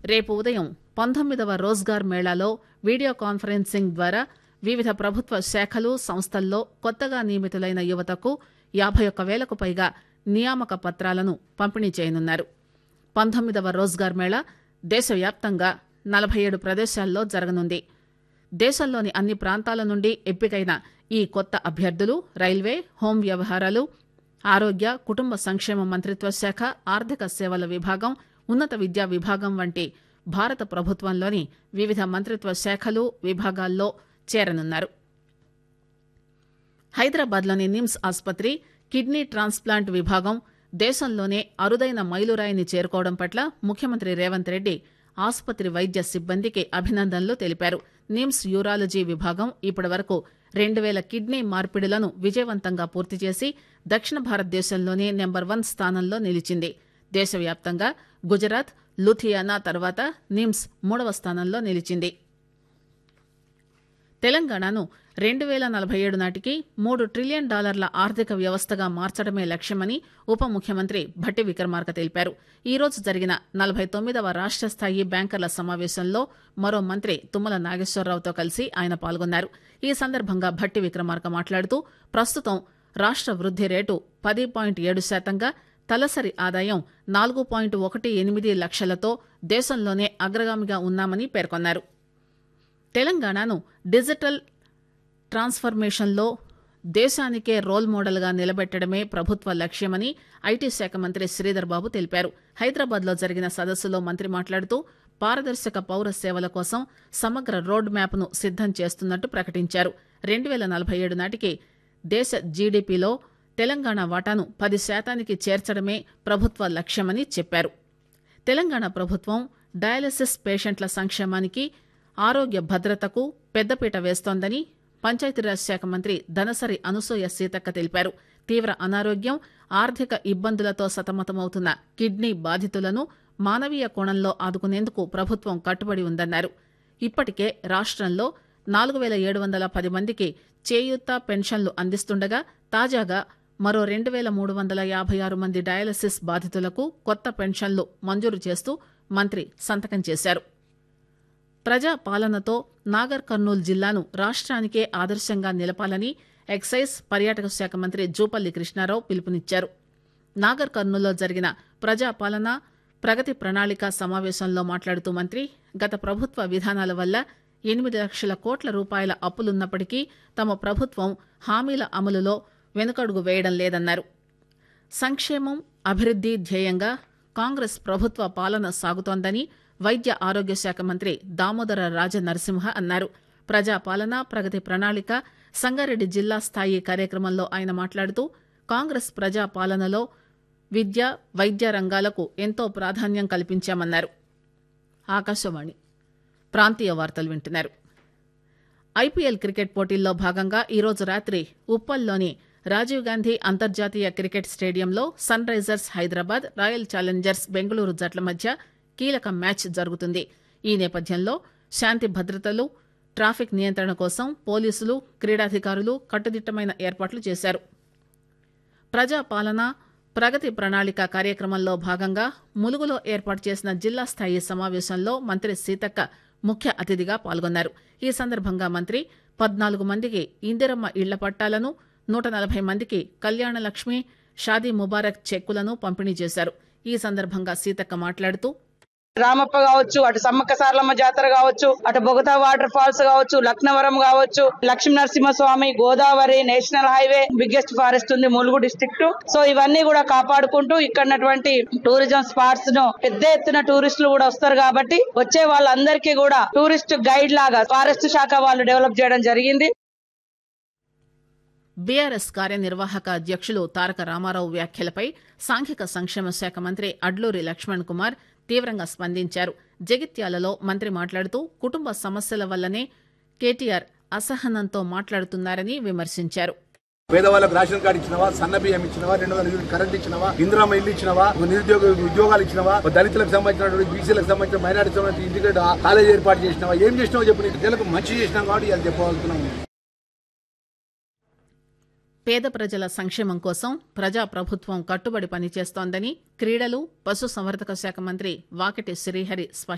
రేపు ఉదయం పంతొమ్మిదవ రోజ్గార్ మేళాలో వీడియో కాన్ఫరెన్సింగ్ ద్వారా వివిధ ప్రభుత్వ శాఖలు సంస్థల్లో కొత్తగా నియమితులైన యువతకు యాభై ఒక్క వేలకు పైగా నియామక పత్రాలను పంపిణీ చేయనున్నారు పంతొమ్మిదవ రోజ్గార్ మేళా దేశవ్యాప్తంగా నలభై ఏడు ప్రదేశాల్లో జరగనుంది దేశంలోని అన్ని ప్రాంతాల నుండి ఎంపికైన ఈ కొత్త అభ్యర్థులు రైల్వే హోం వ్యవహారాలు ఆరోగ్య కుటుంబ సంక్షేమ మంత్రిత్వ శాఖ ఆర్థిక సేవల విభాగం ఉన్నత విద్యా విభాగం వంటి భారత ప్రభుత్వంలోని వివిధ మంత్రిత్వ శాఖలు విభాగాల్లో చేరనున్నారు హైదరాబాద్లోని నిమ్స్ ఆసుపత్రి కిడ్నీ ట్రాన్స్ప్లాంట్ విభాగం దేశంలోనే అరుదైన మైలురాయిని చేరుకోవడం పట్ల ముఖ్యమంత్రి రేవంత్ రెడ్డి ఆసుపత్రి వైద్య సిబ్బందికి అభినందనలు తెలిపారు నిమ్స్ యూరాలజీ విభాగం ఇప్పటి వరకు రెండు వేల కిడ్నీ మార్పిడులను విజయవంతంగా పూర్తి చేసి దక్షిణ భారతదేశంలోనే నెంబర్ వన్ స్థానంలో నిలిచింది దేశవ్యాప్తంగా గుజరాత్ లుథియానా తర్వాత నిమ్స్ మూడవ స్థానంలో నిలిచింది తెలంగాణను రెండు వేల నలభై ఏడు నాటికి మూడు ట్రిలియన్ డాలర్ల ఆర్థిక వ్యవస్థగా మార్చడమే లక్ష్యమని ఉప ముఖ్యమంత్రి భట్టి విక్రమార్క తెలిపారు ఈ రోజు జరిగిన నలభై తొమ్మిదవ రాష్ట స్థాయి బ్యాంకర్ల సమావేశంలో మరో మంత్రి తుమ్మల నాగేశ్వరరావుతో కలిసి ఆయన పాల్గొన్నారు ఈ సందర్భంగా భట్టి విక్రమార్క మాట్లాడుతూ ప్రస్తుతం రాష్ట వృద్ది రేటు పది పాయింట్ ఏడు శాతంగా తలసరి ఆదాయం నాలుగు పాయింట్ ఒకటి ఎనిమిది లక్షలతో దేశంలోనే అగ్రగామిగా ఉన్నామని పేర్కొన్నారు తెలంగాణను డిజిటల్ ట్రాన్స్ఫర్మేషన్లో దేశానికే రోల్ మోడల్గా నిలబెట్టడమే ప్రభుత్వ లక్ష్యమని ఐటీ శాఖ మంత్రి శ్రీధర్ బాబు తెలిపారు హైదరాబాద్లో జరిగిన సదస్సులో మంత్రి మాట్లాడుతూ పారదర్శక పౌర సేవల కోసం సమగ్ర రోడ్ మ్యాప్ను సిద్దం చేస్తున్నట్టు ప్రకటించారు రెండు వేల నలభై ఏడు నాటికి దేశ జీడీపీలో తెలంగాణ వాటాను పది శాతానికి చేర్చడమే ప్రభుత్వ లక్ష్యమని చెప్పారు తెలంగాణ ప్రభుత్వం డయాలసిస్ పేషెంట్ల సంక్షేమానికి ఆరోగ్య భద్రతకు పెద్దపీట వేస్తోందని పంచాయతీరాజ్ శాఖ మంత్రి ధనసరి అనసూయ సీతక్క తెలిపారు తీవ్ర అనారోగ్యం ఆర్థిక ఇబ్బందులతో సతమతమవుతున్న కిడ్నీ బాధితులను మానవీయ కోణంలో ఆదుకునేందుకు ప్రభుత్వం కట్టుబడి ఉందన్నారు ఇప్పటికే రాష్టంలో నాలుగు వేల ఏడు వందల పది మందికి చేయూత పెన్షన్లు అందిస్తుండగా తాజాగా మరో రెండు వేల మూడు వందల యాభై ఆరు మంది డయాలసిస్ బాధితులకు కొత్త పెన్షన్లు మంజూరు చేస్తూ మంత్రి సంతకం చేశారు ప్రజా పాలనతో నాగర్ కర్నూలు జిల్లాను రాష్ట్రానికే ఆదర్శంగా నిలపాలని ఎక్సైజ్ పర్యాటక శాఖ మంత్రి జూపల్లి కృష్ణారావు పిలుపునిచ్చారు నాగర్ కర్నూలులో జరిగిన ప్రజా పాలన ప్రగతి ప్రణాళిక సమావేశంలో మాట్లాడుతూ మంత్రి గత ప్రభుత్వ విధానాల వల్ల ఎనిమిది లక్షల కోట్ల రూపాయల అప్పులున్నప్పటికీ తమ ప్రభుత్వం హామీల అమలులో వెనుకడుగు వేయడం లేదన్నారు సంక్షేమం అభివృద్ది ధ్యేయంగా కాంగ్రెస్ ప్రభుత్వ పాలన సాగుతోందని వైద్య ఆరోగ్య శాఖ మంత్రి దామోదర రాజ నరసింహ అన్నారు ప్రజా పాలన ప్రగతి ప్రణాళిక సంగారెడ్డి జిల్లా స్థాయి కార్యక్రమంలో ఆయన మాట్లాడుతూ కాంగ్రెస్ ప్రజా పాలనలో విద్య వైద్య రంగాలకు ఎంతో ప్రాధాన్యం కల్పించామన్నారు ఆకాశవాణి ప్రాంతీయ వార్తలు వింటున్నారు ఐపీఎల్ క్రికెట్ పోటీల్లో భాగంగా ఈరోజు రాత్రి ఉప్పల్లోని రాజీవ్ గాంధీ అంతర్జాతీయ క్రికెట్ స్టేడియంలో Sunrisers Hyderabad Royal Challengers Bengaluru జట్ల మధ్య కీలక మ్యాచ్ జరుగుతుంది ఈ నేపథ్యంలో శాంతి భద్రతలు ట్రాఫిక్ నియంత్రణ కోసం పోలీసులు క్రీడాధికారులు కట్టుదిట్టమైన ఏర్పాట్లు చేశారు ప్రజా పాలన ప్రగతి ప్రణాళిక కార్యక్రమంలో భాగంగా ములుగులో ఏర్పాటు చేసిన జిల్లా స్థాయి సమావేశంలో మంత్రి సీతక్క ముఖ్య అతిథిగా పాల్గొన్నారు ఈ సందర్భంగా మంత్రి పద్నాలుగు మందికి ఇందిరమ్మ ఇళ్ల పట్టాలను నూట నలభై మందికి కళ్యాణ లక్ష్మి షాదీ ముబారక్ చెక్కులను పంపిణీ చేశారు ఈ సందర్భంగా సీతక్క మాట్లాడుతూ రామప్ప కావచ్చు అటు సమ్మక్క సారలమ్మ జాతర కావచ్చు అటు బొగతా వాటర్ ఫాల్స్ కావచ్చు లక్నవరం కావచ్చు Lakshmi Narasimhaswamy Godavari national highway biggest forest ఉంది ములుగు డిస్ట్రిక్ట్ సో ఇవన్నీ కూడా కాపాడుకుంటూ ఇక్కడ ఉన్నటువంటి టూరిజం స్పాట్స్ ను పెద్ద ఎత్తున టూరిస్టులు కూడా వస్తారు కాబట్టి వచ్చే వాళ్ళందరికీ కూడా టూరిస్ట్ గైడ్ లాగా ఫారెస్ట్ శాఖ వాళ్ళు డెవలప్ చేయడం జరిగింది బీఆర్ఎస్ కార్యనిర్వాహక అధ్యక్షులు తారక రామారావు వ్యాఖ్యలపై సాంఘిక సంక్షేమ శాఖ మంత్రి అడ్లూరి లక్ష్మణ్ కుమార్ తీవ్రంగా స్పందించారు జగిత్యాలలో మంత్రి మాట్లాడుతూ కుటుంబ సమస్యల వల్లనే కేటీఆర్ అసహనంతో మాట్లాడుతున్నారని విమర్శించారు పేదవాళ్ళకు రేషన్ కార్డు ఇచ్చినవా సన్న బియ్యం ఇచ్చినవా రెండు వందల యూనిట్ కరెంట్ ఇచ్చినవా ఇందిరామ ఇల్లు ఇచ్చినవా నిరుద్యోగ ఉద్యోగాలు ఇచ్చినవా దళితులకు సంబంధించినటువంటి బీసీలకు సంబంధించిన మైనార్టీ సంబంధించిన ఇంటిగ్రేట్ కాలేజ్ ఏర్పాటు చేసినవా ఏం చేసినావో చెప్పు నీకు ప్రజలకు మంచి చేసినాం కాబట్టి అది చెప్పగలుగుతున్నాం పేద ప్రజల సంక్షేమం కోసం ప్రజా ప్రభుత్వం కట్టుబడి పనిచేస్తోందని క్రీడలు పశుసంవర్ధక శాఖ మంత్రి వాకిటి శ్రీహరి స్పష్టం